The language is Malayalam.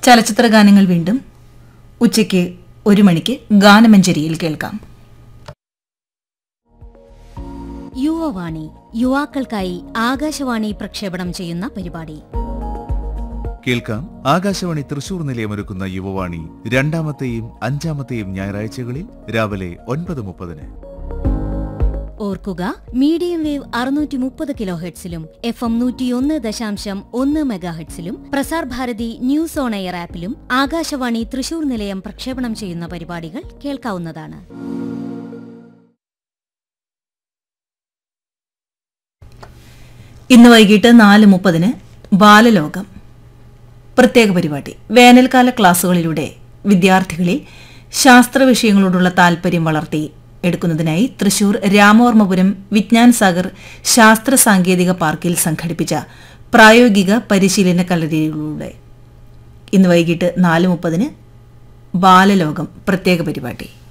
ചലച്ചിത്ര ഗാനങ്ങൾ വീണ്ടും ഉച്ചയ്ക്ക് ഒരു മണിക്ക് ഗാനമഞ്ജരിയിൽ കേൾക്കാം യുവവാണി യുവാക്കൾക്കായി ആകാശവാണി പ്രക്ഷേപണം ചെയ്യുന്ന പരിപാടി കേൾക്കാം ആകാശവാണി തൃശൂർ നിലയമൊരുക്കുന്ന യുവവാണി രണ്ടാമത്തെയും അഞ്ചാമത്തെയും ഞായറാഴ്ചകളിൽ രാവിലെ ഒൻപത് മുപ്പതിന് ഓർക്കുക മീഡിയം വേവ് അറുന്നൂറ്റി മുപ്പത് കിലോ ഹെഡ്സിലും എഫ് എം നൂറ്റിയൊന്ന് ദശാംശം ഒന്ന് മെഗാഹെഡ്സിലും Prasar Bharati news on air ആപ്പിലും ആകാശവാണി തൃശൂർ നിലയം പ്രക്ഷേപണം ചെയ്യുന്ന പരിപാടികൾ കേൾക്കാവുന്നതാണ് ഇന്ന് വൈകിട്ട് നാല് മുപ്പതിന് ബാലലോകം പ്രത്യേക പരിപാടി വേനൽക്കാല ക്ലാസുകളിലൂടെ വിദ്യാർത്ഥികളിൽ ശാസ്ത്ര വിഷയങ്ങളോടുള്ള താൽപര്യം വളർത്തി എടുക്കുന്നതിനായി തൃശൂർ രാമവർമ്മപുരം വിജ്ഞാൻ സാഗർ ശാസ്ത്ര സാങ്കേതിക പാർക്കിൽ സംഘടിപ്പിച്ച പ്രായോഗിക പരിശീലന കളരിയിലൂടെ ഇന്ന് വൈകിട്ട് നാല് മുപ്പതിന് ബാലലോകം പ്രത്യേക പരിപാടി